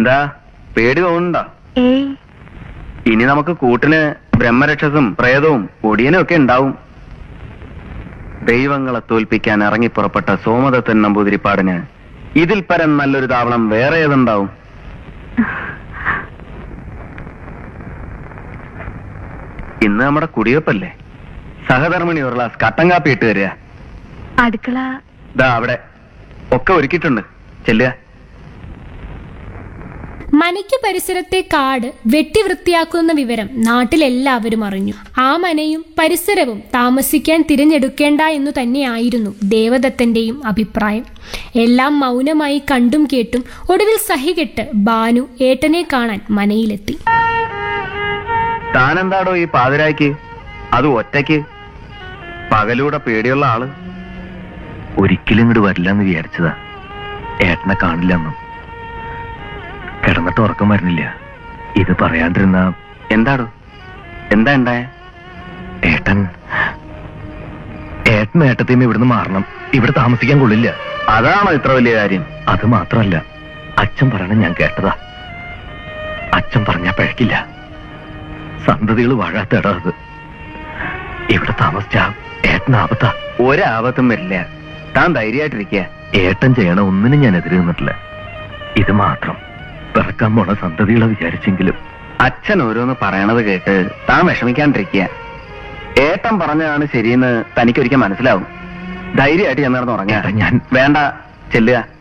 എന്താ പേടി തോന്നുന്നുണ്ടോ ഏയ് ഇനി നമുക്ക് കൂട്ടിന് ബ്രഹ്മരക്ഷസും പ്രേതവും ഒടിയനും ഒക്കെ ഉണ്ടാവും ദൈവങ്ങളെ തോൽപ്പിക്കാൻ ഇറങ്ങിപ്പുറപ്പെട്ട സോമദത്തൻ നമ്പൂതിരിപ്പാടിന് ഇതിൽ പരം നല്ലൊരു താവളം വേറെ ഏതുണ്ടാവും ഇന്ന് നമ്മുടെ കുടിവെപ്പല്ലേ സഹധർമ്മിണി ഒരു ഗ്ലാസ് കട്ടൻ കാപ്പി ഇട്ട് തരിക അടുക്കള ദാ അവിടെ ഒക്കെ ഒരുക്കിയിട്ടുണ്ട് ചെല്ലുക മനയ്ക്ക് പരിസരത്തെ കാട് വെട്ടിവൃത്തിയാക്കുന്ന വിവരം നാട്ടിലെല്ലാവരും അറിഞ്ഞു ആ മനയും പരിസരവും താമസിക്കാൻ തിരഞ്ഞെടുക്കേണ്ട എന്നു തന്നെയായിരുന്നു ദേവദത്തന്റെയും അഭിപ്രായം എല്ലാം മൗനമായി കണ്ടും കേട്ടും ഒടുവിൽ സഹികെട്ട് ബാനു ഏട്ടനെ കാണാൻ മനയിലെത്തി താനെന്താടോ ഈ പാതിരായ്ക്ക് അത് ഒറ്റയ്ക്ക് പകലൂടെ പേടിയുള്ള ആള് ഒരിക്കലും ഇങ്ങോട്ട് വരില്ലെന്ന് വിചാരിച്ചതാ ഏട്ടനെ കാണില്ലെന്നും കിടന്നിട്ട് ഉറക്കം വരുന്നില്ല ഇത് പറയാണ്ടിരുന്ന എന്താടോ എന്താ ഉണ്ടായേ ഏട്ടൻ ഏട്ടൻ ഏട്ടത്തിന്ന് ഇവിടുന്ന് മാറണം ഇവിടെ താമസിക്കാൻ കൊള്ളില്ല അതാണോ ഇത്ര വലിയ കാര്യം അത് മാത്രമല്ല അച്ഛൻ പറയണ ഞാൻ കേട്ടതാ അച്ഛൻ പറഞ്ഞാ പഴക്കില്ല സന്തതികൾ വാഴാത്തട അത് ഇവിടെ താമസിച്ച ഏട്ടൻ ആപത്താ ഒരാപത്തും വരില്ല താൻ ധൈര്യമായിട്ടിരിക്കുക ഏട്ടൻ ചെയ്യണ ഒന്നിനും ഞാൻ എതിര് നിന്നിട്ടില്ല ഇത് മാത്രം പിറക്കാൻ പോണ സന്തതികളെ വിചാരിച്ചെങ്കിലും അച്ഛൻ ഓരോന്ന് പറയണത് കേട്ട് താൻ വിഷമിക്കാണ്ടിരിക്കുക ഏട്ടൻ പറഞ്ഞതാണ് ശരിയെന്ന് തനിക്കൊരിക്കൽ മനസ്സിലാവും ധൈര്യമായിട്ട് ചെന്നിടന്ന് ഉറങ്ങാ ഏട്ടാ, ഞാൻ- വേണ്ട ചെല്ലുക